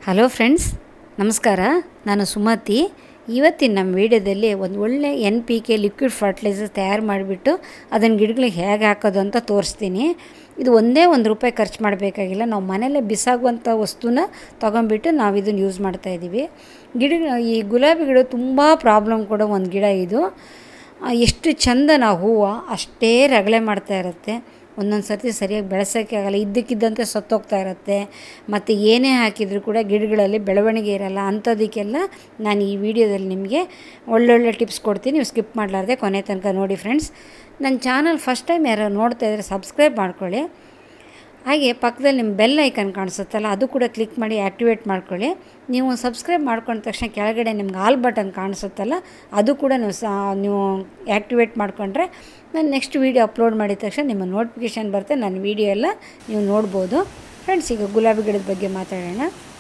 hello friends ನಮಸ್ಕಾರ ನಾನು ಸುಮತಿ ಇವತ್ತಿನ ನಮ್ಮ ವೀಡಿಯೋದಲ್ಲಿ ಒಂದು ಒಳ್ಳೆ N P K liquid fertiliser ತಯಾರು ಮಾಡಿಬಿಟ್ಟು ಅದನ್ನು ಗಿಡಗಳಿಗೆ ಹೇಗೆ ಹಾಕೋದು ಅಂತ ತೋರಿಸ್ತೀನಿ ಇದು ಒಂದೇ ಒಂದು ರೂಪಾಯಿ ಖರ್ಚು ಮಾಡಬೇಕಾಗಿಲ್ಲ ನಾವು ಮನೆಯಲ್ಲೇ ಬಿಸಾಗುವಂಥ ವಸ್ತುನ ತೊಗೊಂಬಿಟ್ಟು ನಾವು ಇದನ್ನು ಯೂಸ್ ಮಾಡ್ತಾಯಿದ್ದೀವಿ ಗಿಡ ಈ ಗುಲಾಬಿ ಗಿಡ ತುಂಬ ಪ್ರಾಬ್ಲಮ್ ಕೊಡೋ ಒಂದು ಗಿಡ ಇದು ಆ, ಎಷ್ಟು ಚಂದ ನಾವು ಹೂವು ಅಷ್ಟೇ ರಗಳೆ ಮಾಡ್ತಾ ಇರುತ್ತೆ ಒಂದೊಂದು ಸರ್ತಿ ಸರಿಯಾಗಿ ಬೆಳೆಸೋಕ್ಕೆ ಆಗಲ್ಲ ಇದ್ದಕ್ಕಿದ್ದಂತೆ ಸತ್ತೋಗ್ತಾ ಇರುತ್ತೆ ಮತ್ತು ಏನೇ ಹಾಕಿದರೂ ಕೂಡ ಗಿಡಗಳಲ್ಲಿ ಬೆಳವಣಿಗೆ ಇರಲ್ಲ ಅಂಥದಕ್ಕೆಲ್ಲ ನಾನು ಈ ವಿಡಿಯೋದಲ್ಲಿ ನಿಮಗೆ ಒಳ್ಳೊಳ್ಳೆ ಟಿಪ್ಸ್ ಕೊಡ್ತೀನಿ ನೀವು ಸ್ಕಿಪ್ ಮಾಡಲಾರ್ದೆ ಕೊನೆ ತನಕ ನೋಡಿ ಫ್ರೆಂಡ್ಸ್ ನನ್ನ ಚಾನಲ್ ಫಸ್ಟ್ ಟೈಮ್ ಯಾರು ನೋಡ್ತಾ ಇದ್ದರೆ ಸಬ್ಸ್ಕ್ರೈಬ್ ಮಾಡ್ಕೊಳ್ಳಿ ಹಾಗೆ ಪಕ್ಕದಲ್ಲಿ ನಿಮ್ಮ ಬೆಲ್ ಐಕನ್ ಕಾಣಿಸುತ್ತಲ್ಲ ಅದು ಕೂಡ ಕ್ಲಿಕ್ ಮಾಡಿ ಆ್ಯಕ್ಟಿವೇಟ್ ಮಾಡ್ಕೊಳ್ಳಿ ನೀವು ಸಬ್ಸ್ಕ್ರೈಬ್ ಮಾಡ್ಕೊಂಡ ತಕ್ಷಣ ಕೆಳಗಡೆ ನಿಮ್ಗೆ ಆಲ್ ಬಟನ್ ಕಾಣಿಸುತ್ತಲ್ಲ ಅದು ಕೂಡ ನೀವು ಸಹ ನೀವು ಆ್ಯಕ್ಟಿವೇಟ್ ಮಾಡಿಕೊಂಡ್ರೆ ನಾನು ನೆಕ್ಸ್ಟ್ ವೀಡಿಯೋ ಅಪ್ಲೋಡ್ ಮಾಡಿದ ತಕ್ಷಣ ನಿಮ್ಮ ನೋಟಿಫಿಕೇಷನ್ ಬರುತ್ತೆ ನನ್ನ ವೀಡಿಯೋ ಎಲ್ಲ ನೀವು ನೋಡ್ಬೋದು ಫ್ರೆಂಡ್ಸ್ ಈಗ ಗುಲಾಬಿ ಗಿಡದ ಬಗ್ಗೆ ಮಾತಾಡೋಣ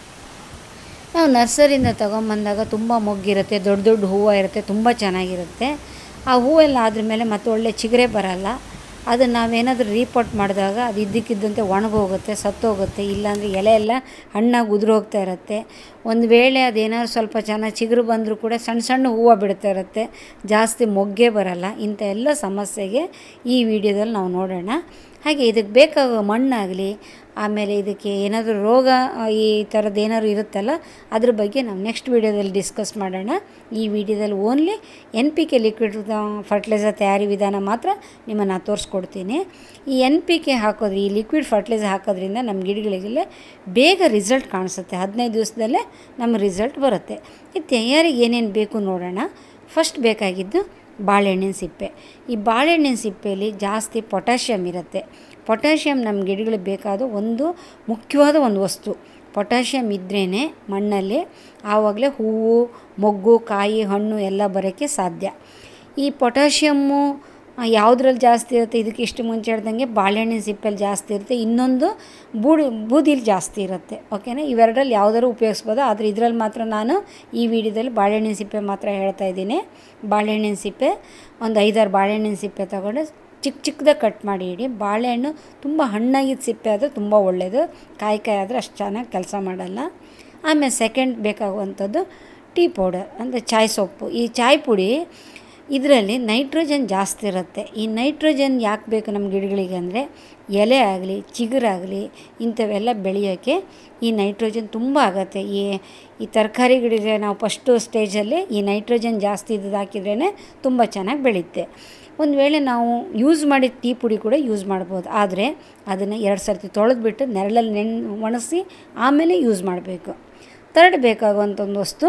ನಾವು ನರ್ಸರಿಯಿಂದ ತೊಗೊಂಬಂದಾಗ ತುಂಬ ಮೊಗ್ಗಿರುತ್ತೆ ದೊಡ್ಡ ದೊಡ್ಡ ಹೂವು ಇರುತ್ತೆ ತುಂಬ ಚೆನ್ನಾಗಿರುತ್ತೆ ಆ ಹೂವೆಲ್ಲ ಆದ್ರ ಮೇಲೆ ಮತ್ತೆ ಒಳ್ಳೆ ಚಿಗುರೆ ಬರಲ್ಲ ಅದನ್ನು ನಾವೇನಾದರೂ ರೀಪೋರ್ಟ್ ಮಾಡಿದಾಗ ಅದು ಇದ್ದಕ್ಕಿದ್ದಂತೆ ಒಣಗೋಗುತ್ತೆ ಸತ್ತೋಗುತ್ತೆ ಇಲ್ಲಾಂದರೆ ಎಲೆ ಎಲ್ಲ ಹಣ್ಣಾಗಿ ಉದುರು ಹೋಗ್ತಾ ಇರುತ್ತೆ ಒಂದು ವೇಳೆ ಅದೇನಾದ್ರು ಸ್ವಲ್ಪ ಚೆನ್ನಾಗಿ ಚಿಗುರು ಬಂದರೂ ಕೂಡ ಸಣ್ಣ ಸಣ್ಣ ಹೂವು ಬಿಡ್ತಾ ಇರುತ್ತೆ ಜಾಸ್ತಿ ಮೊಗ್ಗೆ ಬರಲ್ಲ ಇಂಥ ಎಲ್ಲ ಸಮಸ್ಯೆಗೆ ಈ ವಿಡಿಯೋದಲ್ಲಿ ನಾವು ನೋಡೋಣ ಹಾಗೆ ಇದಕ್ಕೆ ಬೇಕಾಗೋ ಮಣ್ಣಾಗಲಿ ಆಮೇಲೆ ಇದಕ್ಕೆ ಏನಾದರೂ ರೋಗ ಆ, ಈ ಥರದ್ದು ಏನಾದ್ರು ಇರುತ್ತಲ್ಲ ಅದ್ರ ಬಗ್ಗೆ ನಾವು ನೆಕ್ಸ್ಟ್ ವೀಡಿಯೋದಲ್ಲಿ ಡಿಸ್ಕಸ್ ಮಾಡೋಣ ಈ ವಿಡಿಯೋದಲ್ಲಿ only N P K liquid fertiliser ತಯಾರಿ ವಿಧಾನ ಮಾತ್ರ ನಿಮ್ಮನ್ನು ತೋರಿಸ್ಕೊಡ್ತೀನಿ ಈ ಎನ್ ಪಿ ಕೆ ಹಾಕೋದ್ರೆ ಈ ಲಿಕ್ವಿಡ್ ಫರ್ಟಿಲೈಸರ್ ಹಾಕೋದ್ರಿಂದ ನಮ್ಮ ಗಿಡಗಳಿಗೆ ಬೇಗ ರಿಸಲ್ಟ್ ಕಾಣಿಸುತ್ತೆ ಹದಿನೈದು ದಿವಸದಲ್ಲೇ ನಮ್ಮ ರಿಸಲ್ಟ್ ಬರುತ್ತೆ ಈ ತಯಾರಿಗೆ ಏನೇನು ಬೇಕು ನೋಡೋಣ ಫಸ್ಟ್ ಬೇಕಾಗಿದ್ದು ಬಾಳೆಹಣ್ಣಿನ ಸಿಪ್ಪೆ ಈ ಬಾಳೆಹಣ್ಣಿನ ಸಿಪ್ಪೆಯಲ್ಲಿ ಜಾಸ್ತಿ ಪೊಟ್ಯಾಷಿಯಮ್ ಇರುತ್ತೆ ಪೊಟ್ಯಾಷಿಯಮ್ ನಮ್ಮ ಗಿಡಗಳಿಗೆ ಬೇಕಾದ ಒಂದು ಮುಖ್ಯವಾದ ಒಂದು ವಸ್ತು ಪೊಟ್ಯಾಷಿಯಮ್ ಇದ್ರೇ ಮಣ್ಣಲ್ಲಿ ಆವಾಗಲೇ ಹೂವು ಮೊಗ್ಗು ಕಾಯಿ ಹಣ್ಣು ಎಲ್ಲ ಬರೋಕ್ಕೆ ಸಾಧ್ಯ ಈ ಪೊಟ್ಯಾಷಿಯಮ್ಮು ಯಾವುದ್ರಲ್ಲಿ ಜಾಸ್ತಿ ಇರುತ್ತೆ ಇದಕ್ಕೆ ಇಷ್ಟು ಮುಂಚೆ ಹೇಳ್ದಂಗೆ ಬಾಳೆಹಣ್ಣಿನ ಸಿಪ್ಪೆಲಿ ಜಾಸ್ತಿ ಇರುತ್ತೆ ಇನ್ನೊಂದು ಬೂಡು ಬೂದಿಲಿ ಜಾಸ್ತಿ ಇರುತ್ತೆ ಓಕೆನಾ ಇವೆರಡರಲ್ಲಿ ಯಾವುದಾದ್ರು ಉಪಯೋಗಿಸ್ಬೋದು ಆದರೆ ಇದರಲ್ಲಿ ಮಾತ್ರ ನಾನು ಈ ವಿಡಿಯೋದಲ್ಲಿ ಬಾಳೆಹಣ್ಣಿನ ಸಿಪ್ಪೆ ಮಾತ್ರ ಹೇಳ್ತಾ ಇದ್ದೀನಿ ಬಾಳೆಹಣ್ಣಿನ ಸಿಪ್ಪೆ ಒಂದು ಐದಾರು ಬಾಳೆಹಣ್ಣಿನ ಸಿಪ್ಪೆ ತಗೊಂಡು ಚಿಕ್ಕ ಚಿಕ್ಕದಾಗಿ ಕಟ್ ಮಾಡಿ ಇಡಿ ಬಾಳೆಹಣ್ಣು ತುಂಬ ಹಣ್ಣಾಗಿದ್ದ ಸಿಪ್ಪೆ ಆದರೆ ತುಂಬ ಒಳ್ಳೆಯದು ಕಾಯಿ ಕಾಯಿ ಆದರೆ ಅಷ್ಟು ಚೆನ್ನಾಗಿ ಕೆಲಸ ಮಾಡಲ್ಲ ಆಮೇಲೆ ಸೆಕೆಂಡ್ ಬೇಕಾಗುವಂಥದ್ದು ಟೀ ಪೌಡರ್ ಅಂದರೆ ಚಾಯ್ ಸೊಪ್ಪು ಈ ಚಾಯ್ ಪುಡಿ ಇದರಲ್ಲಿ ನೈಟ್ರೋಜನ್ ಜಾಸ್ತಿ ಇರುತ್ತೆ ಈ ನೈಟ್ರೋಜನ್ ಯಾಕೆ ಬೇಕು ನಮ್ಮ ಗಿಡಗಳಿಗೆ ಅಂದರೆ ಎಲೆ ಆಗಲಿ ಚಿಗುರಾಗಲಿ ಇಂಥವೆಲ್ಲ ಬೆಳೆಯೋಕ್ಕೆ ಈ ನೈಟ್ರೋಜನ್ ತುಂಬ ಆಗುತ್ತೆ ಈ ಈ ತರಕಾರಿ ಗಿಡಕ್ಕೆ ನಾವು ಫಸ್ಟು ಸ್ಟೇಜಲ್ಲಿ ಈ ನೈಟ್ರೋಜನ್ ಜಾಸ್ತಿ ಇದ್ದದ್ದು ಹಾಕಿದ್ರೇ ತುಂಬ ಚೆನ್ನಾಗಿ ಬೆಳೆಯುತ್ತೆ ಒಂದು ವೇಳೆ ನಾವು ಯೂಸ್ ಮಾಡಿದ ಟೀ ಪುಡಿ ಕೂಡ ಯೂಸ್ ಮಾಡ್ಬೋದು ಆದರೆ ಅದನ್ನು ಎರಡು ಸರ್ತಿ ತೊಳೆದ್ಬಿಟ್ಟು ನೆರಳಲ್ಲಿ ನೆನ್ ಒಣಗಿಸಿ ಆಮೇಲೆ ಯೂಸ್ ಮಾಡಬೇಕು ತರ್ಡ್ ಬೇಕಾಗುವಂಥ ಒಂದು ವಸ್ತು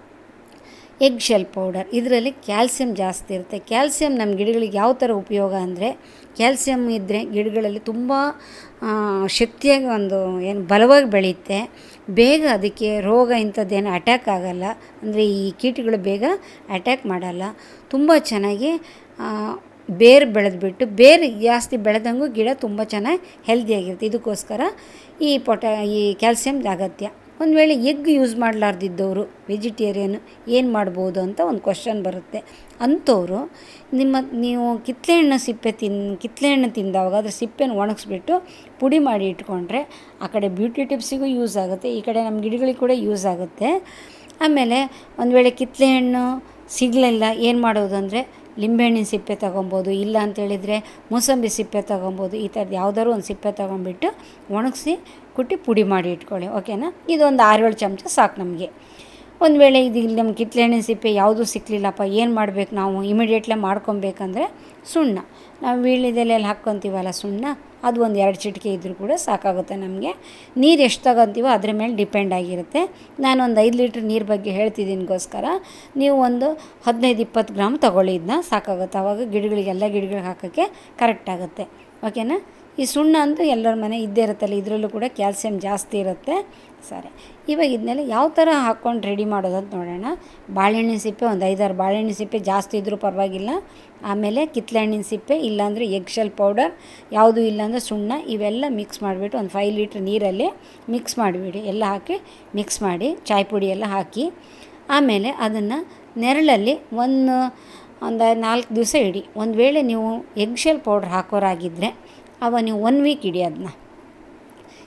ಎಗ್ ಶೆಲ್ ಪೌಡರ್ ಇದರಲ್ಲಿ ಕ್ಯಾಲ್ಸಿಯಂ ಜಾಸ್ತಿ ಇರುತ್ತೆ ಕ್ಯಾಲ್ಸಿಯಂ ನಮ್ಮ ಗಿಡಗಳಿಗೆ ಯಾವ ಥರ ಉಪಯೋಗ ಅಂದರೆ ಕ್ಯಾಲ್ಸಿಯಂ ಇದ್ದರೆ ಗಿಡಗಳಲ್ಲಿ ತುಂಬ ಆ, ಶಕ್ತಿಯಾಗಿ ಒಂದು ಏನು ಬಲವಾಗಿ ಬೆಳೆಯುತ್ತೆ ಬೇಗ ಅದಕ್ಕೆ ರೋಗ ಇಂಥದ್ದೇನು ಅಟ್ಯಾಕ್ ಆಗಲ್ಲ ಅಂದರೆ ಈ ಕೀಟಗಳು ಬೇಗ ಅಟ್ಯಾಕ್ ಮಾಡಲ್ಲ ತುಂಬ ಚೆನ್ನಾಗಿ ಆ, ಬೇರು ಬೆಳೆದ್ಬಿಟ್ಟು ಬೇರು ಜಾಸ್ತಿ ಬೆಳೆದಂಗೂ ಗಿಡ ತುಂಬ ಚೆನ್ನಾಗಿ ಹೆಲ್ದಿಯಾಗಿರುತ್ತೆ ಇದಕ್ಕೋಸ್ಕರ ಈ ಪೊಟ ಈ ಕ್ಯಾಲ್ಸಿಯಂ ಅಗತ್ಯ ಒಂದು ವೇಳೆ ಎಗ್ ಯೂಸ್ ಮಾಡಲಾರ್ದಿದ್ದವರು ವೆಜಿಟೇರಿಯನ್ ಏನು ಮಾಡ್ಬೋದು ಅಂತ ಒಂದು ಕ್ವಶನ್ ಬರುತ್ತೆ ಅಂಥವ್ರು ನಿಮ್ಮ ನೀವು ಕಿತ್ತಳೆ ಹಣ್ಣು ಸಿಪ್ಪೆ ತಿನ್ ಕಿತ್ತಳೆ ಹಣ್ಣು ತಿಂದವಾಗ ಅದ್ರ ಸಿಪ್ಪೆನ ಒಣಗಿಸ್ಬಿಟ್ಟು ಪುಡಿ ಮಾಡಿ ಇಟ್ಕೊಂಡ್ರೆ ಆ ಕಡೆ ಬ್ಯೂಟಿ ಟಿಪ್ಸಿಗೂ ಯೂಸ್ ಆಗುತ್ತೆ ಈ ಕಡೆ ನಮ್ಮ ಗಿಡಗಳಿಗೆ ಕೂಡ ಯೂಸ್ ಆಗುತ್ತೆ ಆಮೇಲೆ ಒಂದು ವೇಳೆ ಕಿತ್ತಳೆ ಹಣ್ಣು ಸಿಗಲಿಲ್ಲ ಏನು ಮಾಡೋದು ಅಂದರೆ ಲಿಂಬೆಹಣ್ಣಿನ ಸಿಪ್ಪೆ ತೊಗೊಬೋದು ಇಲ್ಲ ಅಂತೇಳಿದರೆ ಮೂಸಂಬಿ ಸಿಪ್ಪೆ ತೊಗೊಬೋದು ಈ ಥರದ್ದು ಯಾವುದಾದ್ರು ಒಂದು ಸಿಪ್ಪೆ ತೊಗೊಂಬಿಟ್ಟು ಒಣಗಿಸಿ ಕುಟ್ಟಿ ಪುಡಿ ಮಾಡಿ ಇಟ್ಕೊಳ್ಳಿ ಓಕೆನಾ ಇದೊಂದು ಆರೇಳು ಚಮಚ ಸಾಕು ನಮಗೆ ಒಂದು ವೇಳೆ ಇದು ಇಲ್ಲಿ ನಮ್ಮ ಕಿತ್ತಳೆ ಹಣ್ಣಿನ ಸಿಪ್ಪೆ ಯಾವುದೂ ಸಿಕ್ಕಲಿಲ್ಲಪ್ಪ ಏನು ಮಾಡಬೇಕು ನಾವು ಇಮಿಡಿಯೇಟ್ಲೆ ಮಾಡ್ಕೊಬೇಕಂದ್ರೆ ಸುಣ್ಣ ನಾವು ವೀಳ್ಯದೆಲೆಯಲ್ಲಿ ಹಾಕ್ಕೊತೀವಲ್ಲ ಸುಣ್ಣ ಅದು ಒಂದು ಎರಡು ಚಿಟಿಕೆ ಇದ್ದರೂ ಕೂಡ ಸಾಕಾಗುತ್ತೆ ನಮಗೆ ನೀರು ಎಷ್ಟು ತಗೊತೀವೋ ಅದ್ರ ಮೇಲೆ ಡಿಪೆಂಡ್ ಆಗಿರುತ್ತೆ ನಾನು ಒಂದು ಐದು ಲೀಟ್ರ್ ನೀರು ಬಗ್ಗೆ ಹೇಳ್ತಿದ್ದೀನಿಗೋಸ್ಕರ ನೀವು ಒಂದು ಹದಿನೈದು ಇಪ್ಪತ್ತು ಗ್ರಾಮ್ ತೊಗೊಳ್ಳಿ ಇದನ್ನ ಸಾಕಾಗುತ್ತೆ ಆವಾಗ ಗಿಡಗಳಿಗೆ ಎಲ್ಲ ಗಿಡಗಳಿಗೆ ಹಾಕೋಕ್ಕೆ ಕರೆಕ್ಟ್ ಆಗುತ್ತೆ ಓಕೆನಾ ಈ ಸುಣ್ಣ ಅಂತೂ ಎಲ್ಲರ ಮನೆ ಇದ್ದೇ ಇರುತ್ತಲ್ಲ ಇದರಲ್ಲೂ ಕೂಡ ಕ್ಯಾಲ್ಸಿಯಂ ಜಾಸ್ತಿ ಇರುತ್ತೆ ಸರಿ ಇವಾಗ ಇದನ್ನೆಲ್ಲ ಯಾವ ಥರ ಹಾಕ್ಕೊಂಡು ರೆಡಿ ಮಾಡೋದು ಅಂತ ನೋಡೋಣ ಬಾಳೆಹಣ್ಣಿನ ಸಿಪ್ಪೆ ಒಂದು ಐದಾರು ಬಾಳೆಹಣ್ಣಿನ ಸಿಪ್ಪೆ ಜಾಸ್ತಿ ಇದ್ದರೂ ಪರವಾಗಿಲ್ಲ ಆಮೇಲೆ ಕಿತ್ತಳೆ ಹಣ್ಣಿನ ಸಿಪ್ಪೆ ಇಲ್ಲಾಂದರೆ ಎಗ್ ಶೆಲ್ ಪೌಡರ್ ಯಾವುದೂ ಇಲ್ಲಾಂದರೆ ಸುಣ್ಣ ಇವೆಲ್ಲ ಮಿಕ್ಸ್ ಮಾಡಿಬಿಟ್ಟು ಒಂದು ಫೈವ್ ಲೀಟ್ರ್ ನೀರಲ್ಲಿ ಮಿಕ್ಸ್ ಮಾಡಿಬಿಡಿ ಎಲ್ಲ ಹಾಕಿ ಮಿಕ್ಸ್ ಮಾಡಿ ಚಾಯ್ ಪುಡಿ ಎಲ್ಲ ಹಾಕಿ ಆಮೇಲೆ ಅದನ್ನು ನೆರಳಲ್ಲಿ ಒಂದು ಒಂದು ನಾಲ್ಕು ದಿವಸ ಇಡಿ ಒಂದು ವೇಳೆ ನೀವು ಎಗ್ ಶೆಲ್ ಪೌಡ್ರ್ ಹಾಕೋರಾಗಿದ್ದರೆ ಅವ ನೀವು ಒನ್ ವೀಕ್ ಇಡಿ ಅದನ್ನ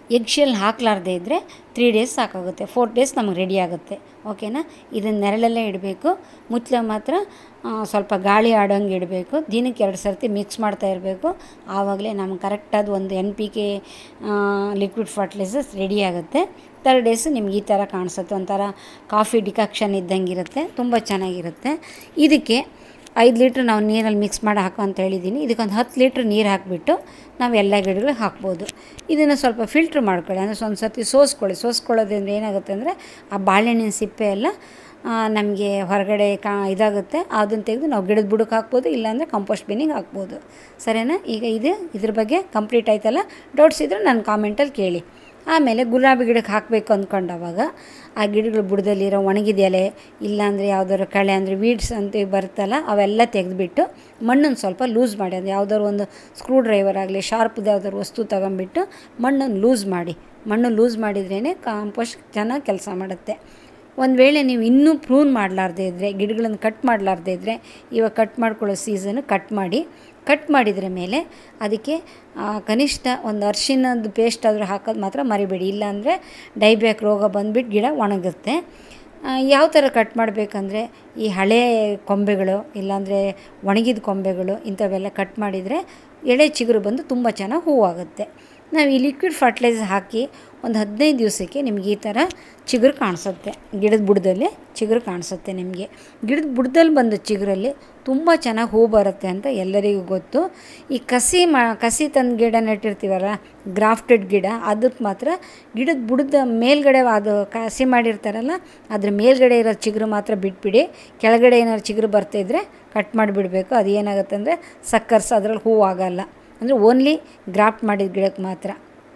ಎಗ್ ಶೆಲ್ ಹಾಕ್ಲಾರ್ದೇ ಇದ್ದರೆ ತ್ರೀ ಡೇಸ್ ಸಾಕಾಗುತ್ತೆ ಫೋರ್ ಡೇಸ್ ನಮಗೆ ರೆಡಿ ಆಗುತ್ತೆ ಓಕೆನಾ ಇದನ್ನು ನೆರಳಲ್ಲೇ ಇಡಬೇಕು ಮುಚ್ಚಳ ಮಾತ್ರ ಆ, ಸ್ವಲ್ಪ ಗಾಳಿ ಆಡೋಂಗೆ ಇಡಬೇಕು ದಿನಕ್ಕೆ ಎರಡು ಸರ್ತಿ ಮಿಕ್ಸ್ ಮಾಡ್ತಾ ಇರಬೇಕು ಆವಾಗಲೇ ನಮ್ಗೆ ಕರೆಕ್ಟಾದ ಒಂದು N P K liquid fertilisers ready ಆಗುತ್ತೆ ತರ್ಡ್ ಡೇಸ್ ನಿಮ್ಗೆ ಈ ಥರ ಕಾಣಿಸುತ್ತೆ ಒಂಥರ ಕಾಫಿ ಡಿಕಾಕ್ಷನ್ ಇದ್ದಂಗೆ ಇರುತ್ತೆ ತುಂಬ ಚೆನ್ನಾಗಿರುತ್ತೆ ಇದಕ್ಕೆ ಐದು ಲೀಟ್ರ್ ನಾವು ನೀರಲ್ಲಿ ಮಿಕ್ಸ್ ಮಾಡಿ ಹಾಕು ಅಂತ ಹೇಳಿದ್ದೀನಿ ಇದಕ್ಕೊಂದು ಹತ್ತು ಲೀಟ್ರ್ ನೀರು ಹಾಕಿಬಿಟ್ಟು ನಾವು ಎಲ್ಲ ಗಿಡಗಳಿಗೆ ಹಾಕ್ಬೋದು ಇದನ್ನು ಸ್ವಲ್ಪ ಫಿಲ್ಟ್ರ್ ಮಾಡ್ಕೊಳ್ಳಿ ಅಂದರೆ ಒಂದು ಸರ್ತಿ ಸೋಸ್ಕೊಳ್ಳಿ ಸೋಸ್ಕೊಳ್ಳೋದ್ರಿಂದ ಏನಾಗುತ್ತೆ ಅಂದರೆ ಆ ಬಾಳೆಹಣ್ಣಿನ ಸಿಪ್ಪೆ ಎಲ್ಲ ನಮಗೆ ಹೊರಗಡೆ ಕಾ ಇದಾಗುತ್ತೆ ಅದನ್ನು ತೆಗೆದು ನಾವು ಗಿಡದ ಬುಡಕ್ಕೆ ಹಾಕ್ಬೋದು ಇಲ್ಲಾಂದರೆ ಕಂಪೋಸ್ಟ್ ಬಿನ್ನಿಗೆ ಹಾಕ್ಬೋದು ಸರಿನಾ ಈಗ ಇದು ಇದ್ರ ಬಗ್ಗೆ ಕಂಪ್ಲೀಟ್ ಆಯ್ತಲ್ಲ ಡೌಟ್ಸ್ ಇದ್ದರೆ ನನ್ನ ಕಾಮೆಂಟಲ್ಲಿ ಕೇಳಿ ಆಮೇಲೆ ಗುಲಾಬಿ ಗಿಡಕ್ಕೆ ಹಾಕಬೇಕು ಅಂದ್ಕೊಂಡವಾಗ ಆ ಗಿಡಗಳ ಬುಡದಲ್ಲಿರೋ ಒಣಗಿದ ಎಲೆ ಇಲ್ಲಾಂದರೆ ಯಾವ್ದಾದ್ರು ಕಳೆ ಅಂದರೆ ವೀಡ್ಸ್ ಅಂತ ಬರುತ್ತಲ್ಲ ಅವೆಲ್ಲ ತೆಗೆದುಬಿಟ್ಟು ಮಣ್ಣನ್ನು ಸ್ವಲ್ಪ ಲೂಸ್ ಮಾಡಿ ಅದು ಯಾವ್ದಾದ್ರು ಒಂದು ಸ್ಕ್ರೂ ಡ್ರೈವರ್ ಆಗಲಿ ಶಾರ್ಪ್ದು ಯಾವ್ದಾದ್ರು ವಸ್ತು ತಗೊಂಬಿಟ್ಟು ಮಣ್ಣನ್ನು ಲೂಸ್ ಮಾಡಿ ಮಣ್ಣು ಲೂಸ್ ಮಾಡಿದ್ರೇ ಕಾಂಪೋಸ್ಟ್ ಚೆನ್ನಾಗಿ ಕೆಲಸ ಮಾಡುತ್ತೆ ಒಂದು ವೇಳೆ ನೀವು ಇನ್ನೂ ಪ್ರೂನ್ ಮಾಡಲಾರ್ದೇ ಇದ್ದರೆ ಗಿಡಗಳನ್ನು ಕಟ್ ಮಾಡಲಾರ್ದೇ ಇದ್ದರೆ ಇವಾಗ ಕಟ್ ಮಾಡ್ಕೊಳ್ಳೋ ಸೀಸನು ಕಟ್ ಮಾಡಿ ಕಟ್ ಮಾಡಿದ್ರ ಮೇಲೆ ಅದಕ್ಕೆ ಆ, ಕನಿಷ್ಠ ಒಂದು ಅರಿಶಿನದ ಪೇಸ್ಟ್ ಆದರೂ ಹಾಕೋದು ಮಾತ್ರ ಮರಿಬೇಡಿ ಇಲ್ಲಾಂದರೆ ಡೈಬ್ಯಾಕ್ ರೋಗ ಬಂದುಬಿಟ್ಟು ಗಿಡ ಒಣಗುತ್ತೆ ಆ, ಯಾವ ಥರ ಕಟ್ ಮಾಡಬೇಕಂದ್ರೆ ಈ ಹಳೆ ಕೊಂಬೆಗಳು ಇಲ್ಲಾಂದರೆ ಒಣಗಿದ ಕೊಂಬೆಗಳು ಇಂಥವೆಲ್ಲ ಕಟ್ ಮಾಡಿದರೆ ಎಳೆ ಚಿಗುರು ಬಂದು ತುಂಬ ಚೆನ್ನಾಗಿ ಹೂವಾಗುತ್ತೆ ನಾವು ಈ ಲಿಕ್ವಿಡ್ ಫರ್ಟಿಲೈಸರ್ ಹಾಕಿ ಒಂದು ಹದಿನೈದು ದಿವಸಕ್ಕೆ ನಿಮ್ಗೆ ಈ ಥರ ಚಿಗುರು ಕಾಣಿಸುತ್ತೆ ಗಿಡದ ಬುಡದಲ್ಲಿ ಚಿಗುರು ಕಾಣಿಸುತ್ತೆ ನಿಮಗೆ ಗಿಡದ ಬುಡದಲ್ಲಿ ಬಂದ ಚಿಗುರಲ್ಲಿ ತುಂಬ ಚೆನ್ನಾಗಿ ಹೂ ಬರುತ್ತೆ ಅಂತ ಎಲ್ಲರಿಗೂ ಗೊತ್ತು ಈ ಕಸಿ ಮಾ ಕಸಿ ತಂದು ಗಿಡ ನೆಟ್ಟಿರ್ತೀವಲ್ಲ ಗ್ರಾಫ್ಟೆಡ್ ಗಿಡ ಅದಕ್ಕೆ ಮಾತ್ರ ಗಿಡದ ಬುಡದ ಮೇಲ್ಗಡೆ ಅದು ಕಸಿ ಮಾಡಿರ್ತಾರಲ್ಲ ಅದ್ರ ಮೇಲ್ಗಡೆ ಇರೋ ಚಿಗುರು ಮಾತ್ರ ಬಿಟ್ಬಿಡಿ ಕೆಳಗಡೆ ಏನಾದ್ರು ಚಿಗುರು ಬರ್ತಾಯಿದ್ರೆ ಕಟ್ ಮಾಡಿಬಿಡಬೇಕು ಅದು ಏನಾಗುತ್ತೆ ಅಂದರೆ ಸಕ್ಕರ್ಸ್ ಅದ್ರಲ್ಲಿ ಹೂವು ಆಗಲ್ಲ ಅಂದರೆ ಓನ್ಲಿ ಗ್ರಾಫ್ಟ್ ಮಾಡಿದ ಗಿಡಕ್ಕೆ ಮಾತ್ರ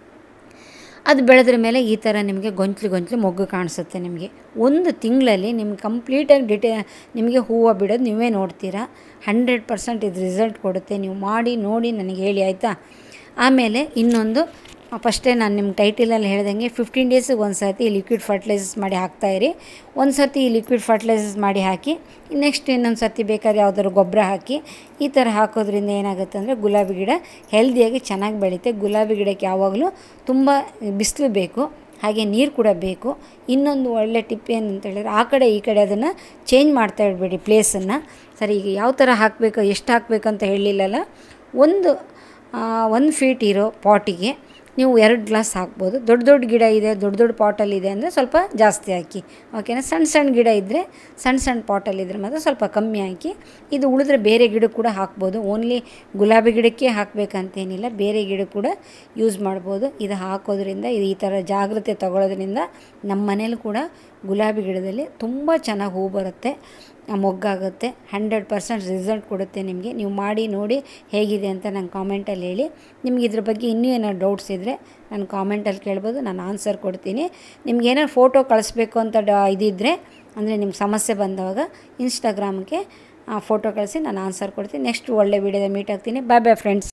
ಅದು ಬೆಳೆದ್ರ ಮೇಲೆ ಈ ಥರ ನಿಮಗೆ ಗೊಂಚಲು ಗೊಂಚಲು ಮೊಗ್ಗು ಕಾಣಿಸುತ್ತೆ ನಿಮಗೆ ಒಂದು ತಿಂಗಳಲ್ಲಿ ನಿಮ್ಗೆ ಕಂಪ್ಲೀಟಾಗಿ ಡಿಟೇ ನಿಮಗೆ ಹೂವು ಬಿಡೋದು ನೀವೇ ನೋಡ್ತೀರಾ ಹಂಡ್ರೆಡ್ ಪರ್ಸೆಂಟ್ ಇದು ರಿಸಲ್ಟ್ ಕೊಡುತ್ತೆ ನೀವು ಮಾಡಿ ನೋಡಿ ನನಗೆ ಹೇಳಿ ಆಯಿತಾ ಆಮೇಲೆ ಇನ್ನೊಂದು ಫಸ್ಟೇ ನಾನು ನಿಮ್ಮ ಟೈಟಲಲ್ಲಿ ಹೇಳ್ದಂಗೆ ಫಿಫ್ಟೀನ್ ಡೇಸಿಗೆ ಒಂದು ಸರ್ತಿ ಲಿಕ್ವಿಡ್ ಫರ್ಟಿಲೈಸರ್ಸ್ ಮಾಡಿ ಹಾಕ್ತಾಯಿರಿ ಒಂದು ಸರ್ತಿ ಈ ಲಿಕ್ವಿಡ್ ಫರ್ಟಿಲೈಸರ್ಸ್ ಮಾಡಿ ಹಾಕಿ ನೆಕ್ಸ್ಟ್ ಇನ್ನೊಂದು ಸರ್ತಿ ಬೇಕಾದ್ರೆ ಯಾವ್ದಾದ್ರು ಗೊಬ್ಬರ ಹಾಕಿ ಈ ಥರ ಹಾಕೋದ್ರಿಂದ ಏನಾಗುತ್ತೆ ಅಂದರೆ ಗುಲಾಬಿ ಗಿಡ ಹೆಲ್ದಿಯಾಗಿ ಚೆನ್ನಾಗಿ ಬೆಳೀತೆ ಗುಲಾಬಿ ಗಿಡಕ್ಕೆ ಯಾವಾಗಲೂ ತುಂಬ ಬಿಸಿಲು ಬೇಕು ಹಾಗೆ ನೀರು ಕೂಡ ಬೇಕು ಇನ್ನೊಂದು ಒಳ್ಳೆ ಟಿಪ್ ಏನು ಅಂತ ಹೇಳಿದ್ರೆ ಆ ಕಡೆ ಈ ಕಡೆ ಅದನ್ನು ಚೇಂಜ್ ಮಾಡ್ತಾ ಇಡಬೇಡಿ ಪ್ಲೇಸನ್ನು ಸರಿ ಈಗ ಯಾವ ಥರ ಹಾಕಬೇಕು ಎಷ್ಟು ಹಾಕಬೇಕು ಅಂತ ಹೇಳಿಲ್ಲಲ್ಲ ಒಂದು ಒಂದು ಫೀಟ್ ಇರೋ ಪಾಟಿಗೆ ನೀವು ಎರಡು ಗ್ಲಾಸ್ ಹಾಕ್ಬೋದು ದೊಡ್ಡ ದೊಡ್ಡ ಗಿಡ ಇದೆ ದೊಡ್ಡ ದೊಡ್ಡ ಪಾಟಲ್ಲಿದೆ ಅಂದರೆ ಸ್ವಲ್ಪ ಜಾಸ್ತಿ ಹಾಕಿ ಓಕೆನಾ ಸಣ್ಣ ಸಣ್ಣ ಗಿಡ ಇದ್ದರೆ ಸಣ್ಣ ಸಣ್ಣ ಪಾಟಲ್ಲಿದ್ದರೆ ಮಾತ್ರ ಸ್ವಲ್ಪ ಕಮ್ಮಿ ಹಾಕಿ ಇದು ಉಳಿದ್ರೆ ಬೇರೆ ಗಿಡ ಕೂಡ ಹಾಕ್ಬೋದು ಓನ್ಲಿ ಗುಲಾಬಿ ಗಿಡಕ್ಕೆ ಹಾಕಬೇಕಂತೇನಿಲ್ಲ ಬೇರೆ ಗಿಡ ಕೂಡ ಯೂಸ್ ಮಾಡ್ಬೋದು ಇದು ಹಾಕೋದ್ರಿಂದ ಇದು ಈ ಥರ ಜಾಗ್ರತೆ ತಗೊಳ್ಳೋದ್ರಿಂದ ನಮ್ಮ ಮನೇಲಿ ಕೂಡ ಗುಲಾಬಿ ಗಿಡದಲ್ಲಿ ತುಂಬ ಚೆನ್ನಾಗಿ ಹೂ ಬರುತ್ತೆ ಆ ಮೊಗ್ಗಾಗುತ್ತೆ ಹಂಡ್ರೆಡ್ ಪರ್ಸೆಂಟ್ ರಿಸಲ್ಟ್ ಕೊಡುತ್ತೆ ನಿಮಗೆ ನೀವು ಮಾಡಿ ನೋಡಿ ಹೇಗಿದೆ ಅಂತ ನಂಗೆ ಕಾಮೆಂಟಲ್ಲಿ ಹೇಳಿ ನಿಮ್ಗೆ ಇದ್ರ ಬಗ್ಗೆ ಇನ್ನೂ ಏನಾದ್ರು ಡೌಟ್ಸ್ ಇದ್ದರೆ ನಾನು ಕಾಮೆಂಟಲ್ಲಿ ಕೇಳ್ಬೋದು ನಾನು ಆನ್ಸರ್ ಕೊಡ್ತೀನಿ ನಿಮ್ಗೆ ಏನಾದ್ರು ಫೋಟೋ ಕಳಿಸ್ಬೇಕು ಅಂತ ಡ ಇದಿದ್ದರೆ ಅಂದರೆ ನಿಮ್ಗೆ ಸಮಸ್ಯೆ ಬಂದವಾಗ ಇನ್ಸ್ಟಾಗ್ರಾಮ್ಗೆ ಫೋಟೋ ಕಳಿಸಿ ನಾನು ಆನ್ಸರ್ ಕೊಡ್ತೀನಿ ನೆಕ್ಸ್ಟ್ ಒಳ್ಳೆ ವೀಡಿಯೋದ ಮೀಟ್ ಆಗ್ತೀನಿ ಬಾಯ್ ಬಾಯ್ ಫ್ರೆಂಡ್ಸ್